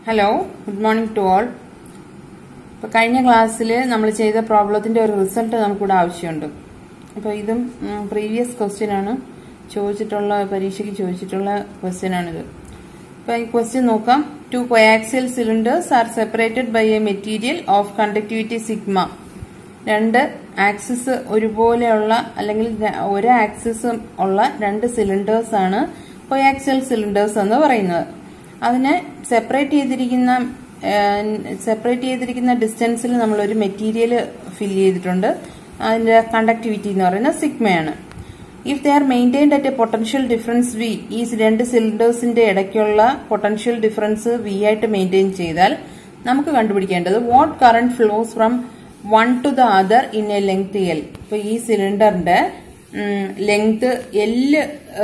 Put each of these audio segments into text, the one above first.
hello good morning to all ഇപ്പോൾ കഴിഞ്ഞ ക്ലാസ്സിൽ നമ്മൾ ചെയ്ത പ്രോബ്ലത്തിന്റെ ഒരു റിസൾട്ട് നമുക്കിവിടെ ആവശ്യമുണ്ട് അപ്പോൾ ഇതും പ്രീവിയസ് ക്വസ്റ്റ്യൻ ആണ് ചോദിച്ചിട്ടുള്ള പരീക്ഷയ്ക്ക് ചോദിച്ചിട്ടുള്ള ക്വസ്റ്റ്യൻ ആണിത് അപ്പോൾ ഈ ക്വസ്റ്റ്യൻ നോക്കാം two coaxial cylinders are separated by a material of conductivity sigma രണ്ട് ആക്സിസ് ഒരുപോലെയുള്ള അല്ലെങ്കിൽ ര- ഒരു ആക്സിസ് ഉള്ള രണ്ട് സിലിണ്ടേഴ്സ് ആണ് കൊയാക്സിയൽ സിലിണ്ടേഴ്സ് എന്ന് പറയുന്നത് അതിനെ സെപ്പറേറ്റ് ചെയ്തിരിക്കുന്ന സെപ്പറേറ്റ് ചെയ്തിരിക്കുന്ന ഡിസ്റ്റൻസിൽ നമ്മൾ ഒരു മെറ്റീരിയൽ ഫില്ല് ചെയ്തിട്ടുണ്ട് അതിന്റെ കണ്ടക്ടിവിറ്റി എന്ന് പറയുന്നത് സിഗ്മയാണ് if they are maintained at a potential difference V ഈ രണ്ട് സിലിണ്ടേഴ്സിന്റെ ഇടയ്ക്കുള്ള പൊട്ടൻഷ്യൽ ഡിഫറൻസ് വി ആയിട്ട് മെയിൻറ്റെയിൻ ചെയ്താൽ നമുക്ക് കണ്ടുപിടിക്കേണ്ടത് what current flows from one to the other in a length L ഇപ്പൊ ഈ സിലിണ്ടറിന്റെ ലെങ്ത് എല്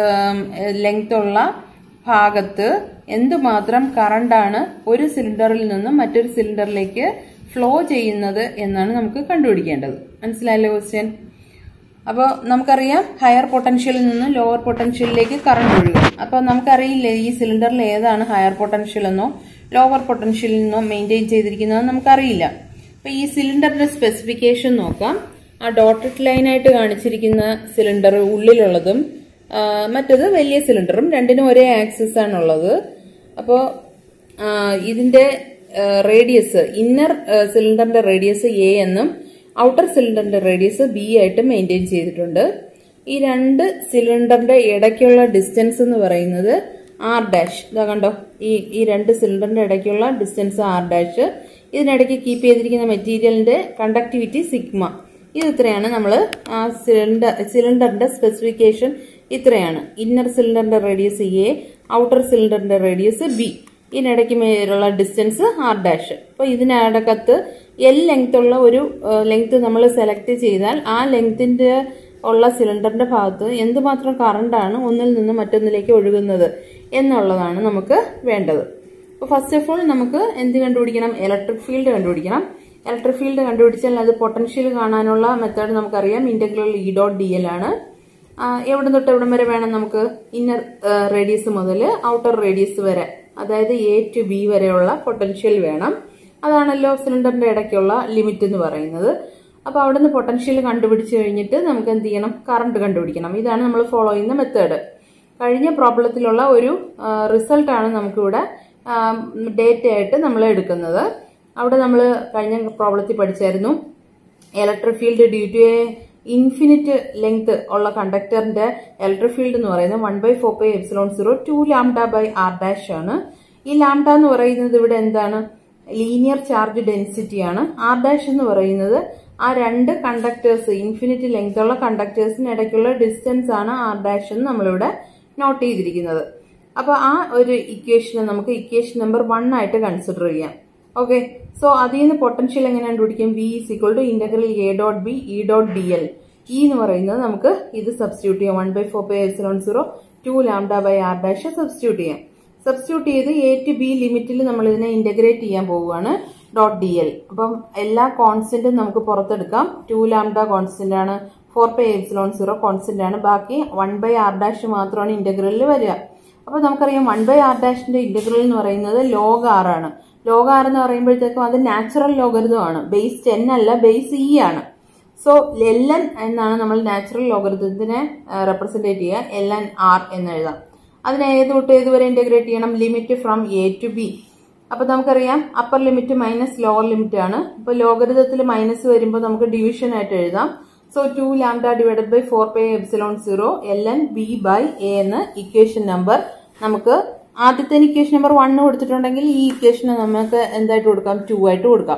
ലെങ്ത് ഉള്ള ഭാഗത്ത് എന്തുമാത്രം കറണ്ടാണ് ഒരു സിലിണ്ടറിൽ നിന്നും മറ്റൊരു സിലിണ്ടറിലേക്ക് ഫ്ലോ ചെയ്യുന്നത് എന്നാണ് നമുക്ക് കണ്ടുപിടിക്കേണ്ടത് മനസ്സിലായല്ലോ ക്വസ്റ്റ്യൻ അപ്പോൾ നമുക്കറിയാം ഹയർ പൊട്ടൻഷ്യലിൽ നിന്ന് ലോവർ പൊട്ടൻഷ്യലിലേക്ക് കറണ്ട് ഒഴുകും അപ്പോൾ നമുക്കറിയില്ല ഈ സിലിണ്ടറിൽ ഏതാണ് ഹയർ പൊട്ടൻഷ്യൽ എന്നോ ലോവർ പൊട്ടൻഷ്യലിൽ നിന്നോ മെയിൻറ്റെയിൻ ചെയ്തിരിക്കുന്നതെന്ന് നമുക്കറിയില്ല അപ്പോൾ ഈ സിലിണ്ടറിന്റെ സ്പെസിഫിക്കേഷൻ നോക്കാം ആ ഡോട്ടഡ് ലൈനായിട്ട് കാണിച്ചിരിക്കുന്ന സിലിണ്ടർ ഉള്ളിലുള്ളതും ആ, മറ്റത് വലിയ സിലിണ്ടറും രണ്ടിനും ഒരേ ആക്സിസ് ആണുള്ളത് അപ്പോൾ ഇതിന്റെ റേഡിയസ് ഇന്നർ സിലിണ്ടറിന്റെ റേഡിയസ് എ എന്നും ഔട്ടർ സിലിണ്ടറിന്റെ റേഡിയസ് ബി ആയിട്ട് മെയിൻറ്റെയിൻ ചെയ്തിട്ടുണ്ട് ഈ രണ്ട് സിലിണ്ടറിന്റെ ഇടയ്ക്കുള്ള ഡിസ്റ്റൻസ് എന്ന് പറയുന്നത് ആർ ഡാഷ് ഇതാ കണ്ടോ ഈ ഈ രണ്ട് സിലിണ്ടറിന്റെ ഇടയ്ക്കുള്ള ഡിസ്റ്റൻസ് ആർ ഡാഷ് ഇതിനിടയ്ക്ക് കീപ്പ് ചെയ്തിരിക്കുന്ന മെറ്റീരിയലിന്റെ കണ്ടക്ടിവിറ്റി സിഗ്മ ഇത് ഇത്രയാണ് നമ്മൾ ആ സിലിണ്ടർ സിലിണ്ടറിന്റെ സ്പെസിഫിക്കേഷൻ ഇത്രയാണ് ഇന്നർ സിലിണ്ടറിന്റെ റേഡിയസ് എ ഔട്ടർ സിലിണ്ടറിന്റെ റേഡിയസ് ബി ഇതിനിടയ്ക്ക് മേലുള്ള ഡിസ്റ്റൻസ് ആർ ഡാഷ് അപ്പോൾ ഇതിനകത്ത് എൽ ലെങ്ത് ഉള്ള ഒരു ലെങ്ത് നമ്മൾ സെലക്ട് ചെയ്താൽ ആ ലെങ്ത്തിന്റെ ഉള്ള സിലിണ്ടറിന്റെ ഭാഗത്ത് എന്തുമാത്രം കറണ്ടാണ് ഒന്നിൽ നിന്ന് മറ്റൊന്നിലേക്ക് ഒഴുകുന്നത് എന്നുള്ളതാണ് നമുക്ക് വേണ്ടത് അപ്പോൾ ഫസ്റ്റ് ഓഫ് ഓൾ നമുക്ക് എന്ത് കണ്ടുപിടിക്കണം ഇലക്ട്രിക് ഫീൽഡ് കണ്ടുപിടിക്കണം ഇലക്ട്രിക് ഫീൽഡ് കണ്ടുപിടിച്ചാൽ അത് പൊട്ടൻഷ്യൽ കാണാനുള്ള മെത്തേഡ് നമുക്കറിയാം integral E dot D L ആണ് ആ, എവിടെ തൊട്ട് എവിടം വരെ വേണം നമുക്ക് ഇന്നർ റേഡിയസ് മുതൽ ഔട്ടർ റേഡിയസ് വരെ അതായത് എ ടു ബി വരെയുള്ള പൊട്ടൻഷ്യൽ വേണം അതാണല്ലോ സിലിണ്ടറിന്റെ ഇടയ്ക്കുള്ള ലിമിറ്റ് എന്ന് പറയുന്നത് അപ്പൊ അവിടുന്ന് പൊട്ടൻഷ്യൽ കണ്ടുപിടിച്ച് കഴിഞ്ഞിട്ട് നമുക്ക് എന്ത് ചെയ്യണം കറണ്ട് കണ്ടുപിടിക്കണം ഇതാണ് നമ്മൾ ഫോളോ ചെയ്യുന്ന മെത്തേഡ് കഴിഞ്ഞ പ്രോബ്ലത്തിലുള്ള ഒരു റിസൾട്ടാണ് നമുക്കിവിടെ ഡേറ്റ ആയിട്ട് നമ്മൾ എടുക്കുന്നത് അവിടെ നമ്മൾ കഴിഞ്ഞ പ്രോബ്ലത്തിൽ പഠിച്ചായിരുന്നു electric field due to a infinite length ഉള്ള കണ്ടക്ടറിന്റെ ഇലക്ട്രിക് ഫീൽഡ് എന്ന് പറയുന്നത് one by four by epsilon zero two lambda by R dash ആണ് ഈ ലാംഡ എന്ന് പറയുന്നത് ഇവിടെ എന്താണ് ലീനിയർ ചാർജ് ഡെൻസിറ്റി ആണ് ആർ ഡാഷ് എന്ന് പറയുന്നത് ആ രണ്ട് കണ്ടക്ടേഴ്സ് ഇൻഫിനിറ്റ് ലെങ്ത് ഉള്ള കണ്ടക്ടേഴ്സിന് ഇടയ്ക്കുള്ള ഡിസ്റ്റൻസ് ആണ് ആർ ഡാഷ് എന്ന് നമ്മളിവിടെ നോട്ട് ചെയ്തിരിക്കുന്നത് അപ്പൊ ആ ഒരു ഇക്വേഷനെ നമുക്ക് ഇക്വേഷൻ നമ്പർ വൺ ആയിട്ട് കൺസിഡർ ചെയ്യാം ഓക്കെ സോ അതിൽ നിന്ന് പൊട്ടൻഷ്യൽ എങ്ങനെ കണ്ടുപിടിക്കും V is equal to integral A dot B E dot D L E എന്ന് പറയുന്നത് നമുക്ക് ഇത് സബ്സ്റ്റിറ്റ്യൂട്ട് ചെയ്യാം one by four by epsilon zero two lambda by R dash substitute ചെയ്യാം സബ്സ്റ്റിറ്റ്യൂട്ട് ചെയ്ത് എ ടു ബി ലിമിറ്റിൽ നമ്മൾ ഇതിനെ ഇന്റഗ്രേറ്റ് ചെയ്യാൻ പോവുകയാണ് ഡോട്ട് ഡി എൽ അപ്പം എല്ലാ കോൺസ്റ്റന്റും നമുക്ക് പുറത്തെടുക്കാം ടു ലാംഡ കോൺസ്റ്റന്റ് ആണ് four by epsilon zero constant ആണ് ബാക്കി വൺ ബൈ ആർ ഡാഷ് മാത്രമാണ് ഇന്റഗ്രലിൽ വരിക അപ്പൊ നമുക്കറിയാം വൺ ബൈ ആർ ഡാഷിന്റെ ഇന്റഗ്രൽ എന്ന് പറയുന്നത് ലോഗ് ആർ ആണ് ലോഗ് ആർ എന്ന് പറയുമ്പോഴത്തേക്കും അത് നാച്ചുറൽ ലോഗരിതം ആണ് ബേസ് ടെൻ അല്ല ബേസ് ഇ ആണ് സോ എൽ എൻ എന്നാണ് നമ്മൾ നാച്ചുറൽ ലോഗരിതത്തിനെ റെപ്രസെന്റേറ്റ് ചെയ്യുക എൽ എൻ ആർ എന്ന് എഴുതാം അതിനെ ഏത് തൊട്ട് ഏതുവരെ ഇന്റഗ്രേറ്റ് ചെയ്യണം limit from A to B അപ്പൊ നമുക്കറിയാം upper limit minus lower limit ആണ് ഇപ്പൊ ലോഗരിതത്തിൽ മൈനസ് വരുമ്പോൾ നമുക്ക് ഡിവിഷൻ ആയിട്ട് എഴുതാം so to lambda divided by four by epsilon zero L N B by A എന്ന് ഇക്വേഷൻ നമ്പർ നമുക്ക് ആദ്യത്തെ ഇക്വേഷൻ നമ്പർ വണ്ണ് കൊടുത്തിട്ടുണ്ടെങ്കിൽ ഈ ഇക്വേഷന് നമുക്ക് എന്തായിട്ട് കൊടുക്കാം ടു ആയിട്ട് കൊടുക്കാം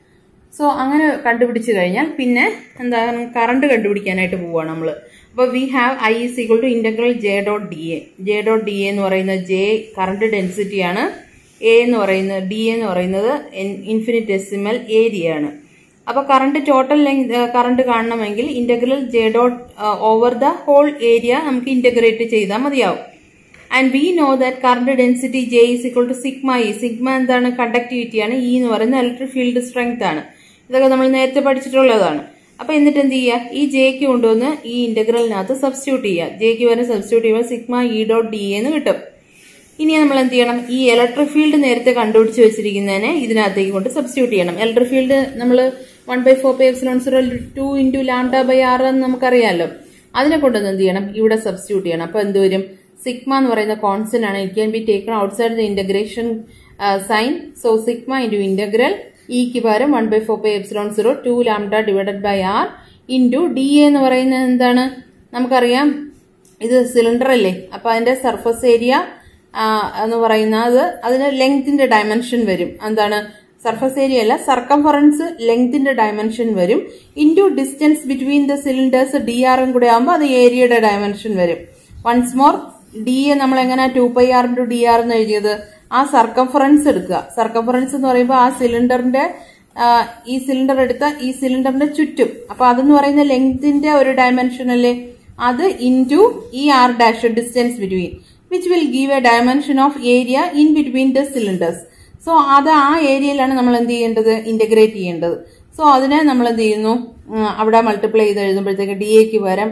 സോ അങ്ങനെ കണ്ടുപിടിച്ചു കഴിഞ്ഞാൽ പിന്നെ എന്താ കറണ്ട് കണ്ടുപിടിക്കാനായിട്ട് പോവുകയാണ് നമ്മൾ അപ്പോൾ we have I is equal to integral J dot D A J dot D A എന്ന് പറയുന്നത് ജെ കറണ്ട് ഡെൻസിറ്റി ആണ് എ എന്ന് പറയുന്നത് ഡി എന്ന് പറയുന്നത് ഇൻഫിനിറ്റെസിമൽ ഏരിയ ആണ് അപ്പൊ കറണ്ട് ടോട്ടൽ ലെങ്ത് കറണ്ട് കാണണമെങ്കിൽ integral J dot over the whole area നമുക്ക് ഇന്റഗ്രേറ്റ് ചെയ്താൽ മതിയാവും and we know that current density J is equal to sigma E sigma എന്താണ് കണ്ടക്ടിവിറ്റി ആണ് ഇ എന്ന് പറയുന്നത് ഇലക്ട്രിക് ഫീൽഡ് സ്ട്രെങ്ത് ആണ് ഇതൊക്കെ നമ്മൾ നേരത്തെ പഠിച്ചിട്ടുള്ളതാണ് അപ്പൊ എന്നിട്ട് എന്ത് ചെയ്യുക ഈ ജെക്ക് കൊണ്ടുവന്ന് ഈ ഇന്റഗ്രലിനകത്ത് സബ്സ്റ്റിറ്റ്യൂട്ട് ചെയ്യുക ജെക്ക് വരെ സബ്സ്റ്റിറ്റ്യൂട്ട് ചെയ്യുമ്പോൾ സിഗ്മ ഇ ഡോട്ട് ഡി എന്ന് കിട്ടും ഇനി നമ്മൾ എന്ത് ചെയ്യണം ഈ ഇലക്ട്രിക് ഫീൽഡ് നേരത്തെ കണ്ടുപിടിച്ച് വെച്ചിരിക്കുന്നതിനെ ഇതിനകത്തേക്ക് കൊണ്ട് സബ്സ്റ്റിറ്റ്യൂട്ട് ചെയ്യണം ഇലക്ട്രിക് ഫീൽഡ് നമ്മൾ one by four pi epsilon zero two into lambda by R എന്ന് നമുക്കറിയാമല്ലോ അതിനെ കൊണ്ടൊന്ന് എന്ത് ചെയ്യണം ഇവിടെ സബ്സ്റ്റിറ്റ്യൂട്ട് ചെയ്യണം അപ്പൊ എന്ത് വരും സിഗ്മ എന്ന് പറയുന്ന കോൺസ്റ്റന്റ് ആണ് it can be taken outside the integration sign so sigma into integral ഇക്ക് പകരം one by four pi epsilon zero two lambda divided by R into D എന്ന് പറയുന്നത് എന്താണ് നമുക്കറിയാം ഇത് സിലിണ്ടർ അല്ലേ അപ്പൊ അതിന്റെ സർഫസ് ഏരിയ എന്ന് പറയുന്നത് അതിന് ലെങ്തിന്റെ ഡയമെൻഷൻ വരും എന്താണ് സർഫസ് ഏരിയ അല്ല സർക്കംഫറൻസ് ലെങ്തിന്റെ ഡയമെൻഷൻ വരും into distance between the cylinders D ആറും കൂടെ ആകുമ്പോൾ അത് ഏരിയയുടെ ഡയമെൻഷൻ വരും വൺസ് മോർ ഡി എ നമ്മൾ എങ്ങനെ two pi R into D R എന്ന് എഴുതിയത് ആ സർക്കംഫറൻസ് എടുക്കുക സർക്കംഫറൻസ് എന്ന് പറയുമ്പോൾ ആ സിലിണ്ടറിന്റെ ഈ സിലിണ്ടർ എടുത്ത ഈ സിലിണ്ടറിന്റെ ചുറ്റും അപ്പൊ അതെന്ന് പറയുന്ന ലെങ്തിന്റെ ഒരു ഡയമെൻഷൻ അല്ലേ അത് ഇൻറ്റു ഈ R dash distance between which will give a dimension of area in between the cylinders so അത് ആ ഏരിയയിലാണ് നമ്മൾ എന്ത് ചെയ്യേണ്ടത് ഇന്റഗ്രേറ്റ് ചെയ്യേണ്ടത് സോ അതിനെ നമ്മൾ എന്ത് ചെയ്യുന്നു അവിടെ മൾട്ടിപ്ലൈ ചെയ്ത് എഴുതുമ്പോഴത്തേക്ക് ഡി എക്ക് പകരം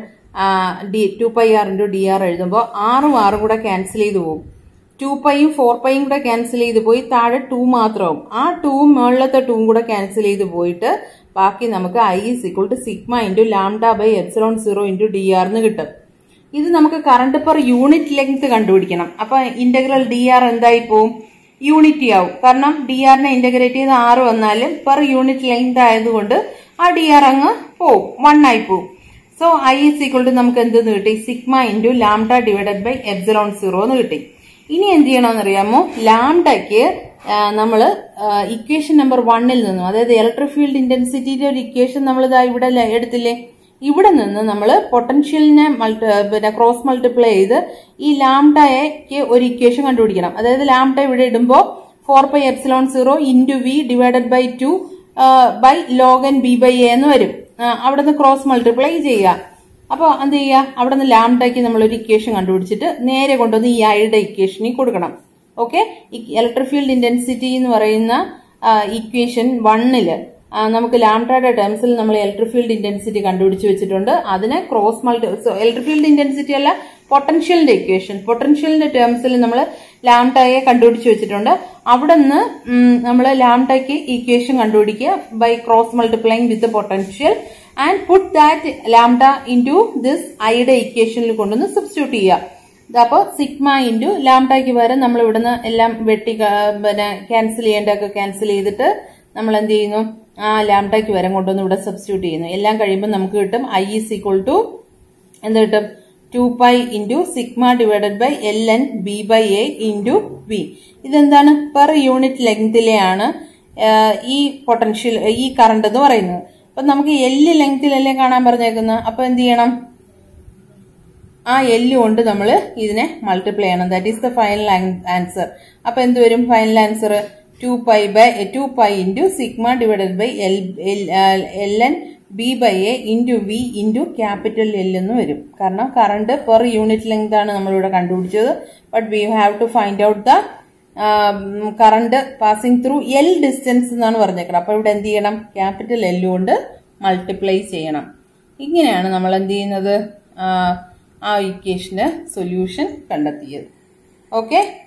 D two pi R into D R എഴുതുമ്പോൾ ആറും ആറും കൂടെ ക്യാൻസൽ ചെയ്ത് പോകും ടു പൈയും ഫോർ പൈയും കൂടെ ക്യാൻസൽ ചെയ്ത് പോയി താഴെ ടു മാത്രമാവും ആ ടൂവും മുകളിലത്തെ ടൂവും കൂടെ ക്യാൻസൽ ചെയ്ത് പോയിട്ട് ബാക്കി നമുക്ക് I is equal to sigma into lambda by epsilon zero into D R എന്ന് കിട്ടും ഇത് നമുക്ക് കറണ്ട് പെർ യൂണിറ്റ് ലെങ്ത് കണ്ടുപിടിക്കണം അപ്പൊ ഇന്റഗ്രൽ ഡി ആർ എന്തായി പോവും യൂണിറ്റി ആവും കാരണം ഡി ആറിനെ ഇന്റഗ്രേറ്റ് ചെയ്ത് ആറ് വന്നാലും പെർ യൂണിറ്റ് ലെങ്ത് ആയതുകൊണ്ട് ആ ഡി ആർ അങ്ങ് പോവും വൺ ആയി പോവും so I is equal to നമുക്ക് എന്തെന്ന് കിട്ടി sigma into lambda divided by epsilon zero എന്ന് കിട്ടി ഇനി എന്ത് ചെയ്യണമെന്ന് അറിയാമോ ലാംഡയ്ക്ക് നമ്മൾ ഇക്വേഷൻ നമ്പർ വണ്ണിൽ നിന്നും അതായത് ഇലക്ട്രിക് ഫീൽഡ് ഇന്റൻസിറ്റിയുടെ ഒരു ഇക്വേഷൻ നമ്മൾ ഇതാ ഇവിടെ എടുത്തില്ലേ ഇവിടെ നിന്ന് നമ്മൾ പൊട്ടൻഷ്യലിനെ മൾട്ടി പിന്നെ ക്രോസ് മൾട്ടിപ്ലൈ ചെയ്ത് ഈ ലാംഡയ്ക്ക് ഒരു ഇക്വേഷൻ കണ്ടുപിടിക്കണം അതായത് ലാംഡ ഇവിടെ ഇടുമ്പോൾ four by epsilon zero into V divided by two by log n B by A എന്ന് വരും അവിടെ നിന്ന് ക്രോസ് മൾട്ടിപ്ലൈ ചെയ്യുക അപ്പോൾ എന്ത് ചെയ്യുക അവിടെ നിന്ന് ലാംഡയ്ക്ക് നമ്മൾ ഒരു ഇക്വേഷൻ കണ്ടുപിടിച്ചിട്ട് നേരെ കൊണ്ടുവന്ന് ഈ ഐയുടെ ഇക്വേഷനിൽ കൊടുക്കണം ഓക്കെ ഇലക്ട്രിക് ഫീൽഡ് ഇന്റൻസിറ്റി എന്ന് പറയുന്ന ഇക്വേഷൻ വണ്ണില് നമുക്ക് ലാംഡയുടെ ടേംസിൽ നമ്മൾ ഇലക്ട്രിക് ഫീൽഡ് ഇന്റൻസിറ്റി കണ്ടുപിടിച്ച് വെച്ചിട്ടുണ്ട് അതിനെ cross multi electric field intensity അല്ല പൊട്ടൻഷ്യലിന്റെ ഇക്വേഷൻ പൊട്ടൻഷ്യലിന്റെ ടേംസിൽ നമ്മൾ ലാംഡയെ കണ്ടുപിടിച്ച് വെച്ചിട്ടുണ്ട് അവിടെ നിന്ന് നമ്മൾ ലാംഡയ്ക്ക് ഇക്വേഷൻ കണ്ടുപിടിക്കുക by cross multiplying with potential and put that lambda into this ഐയുടെ ഇക്വേഷനിൽ കൊണ്ടുവന്ന് സബ്സ്റ്റിറ്റ്യൂട്ട് ചെയ്യുക അപ്പോൾ സിഗ്മ ഇൻറ്റു ലാംഡയ്ക്ക് പകരം നമ്മൾ ഇവിടുന്ന് എല്ലാം വെട്ടി പിന്നെ ക്യാൻസൽ ചെയ്യേണ്ടതൊക്കെ ക്യാൻസൽ ചെയ്തിട്ട് നമ്മൾ എന്ത് ചെയ്യുന്നു ആ ലാംഡയ്ക്ക് വരം കൊണ്ടുവന്ന് ഇവിടെ സബ്സ്റ്റിറ്റ്യൂട്ട് ചെയ്യുന്നു എല്ലാം കഴിയുമ്പോൾ നമുക്ക് കിട്ടും ഐ ഇസ് ഈക്വൾ ടു എന്ത് കിട്ടും two pi into sigma divided by L N B by A into V ഇതെന്താണ് പെർ യൂണിറ്റ് ലെങ്തിലെയാണ് ഈ പൊട്ടൻഷ്യൽ ഈ കറണ്ട് എന്ന് പറയുന്നത് അപ്പൊ നമുക്ക് എല്ല് ലെങ്തിലല്ലേ കാണാൻ പറഞ്ഞേക്കുന്നത് അപ്പൊ എന്ത് ചെയ്യണം ആ എല്ല് കൊണ്ട് നമ്മൾ ഇതിനെ മൾട്ടിപ്ലൈ ചെയ്യണം that is the final answer അപ്പൊ എന്ത് വരും final answer two pi by two pi into sigma divided by L L N B by A into V into capital L എന്ന് വരും കാരണം കറണ്ട് പെർ യൂണിറ്റ് ലെങ്ത് ആണ് നമ്മളിവിടെ കണ്ടുപിടിച്ചത് but we have to find out the current passing through L distance എന്നാണ് പറഞ്ഞേക്കുന്നത് അപ്പോൾ ഇവിടെ എന്ത് ചെയ്യണം ക്യാപിറ്റൽ എൽ കൊണ്ട് മൾട്ടിപ്ലൈ ചെയ്യണം ഇങ്ങനെയാണ് നമ്മൾ എന്ത് ചെയ്യുന്നത് ആ ഇക്വേഷന് സൊല്യൂഷൻ കണ്ടെത്തിയത് ഓക്കെ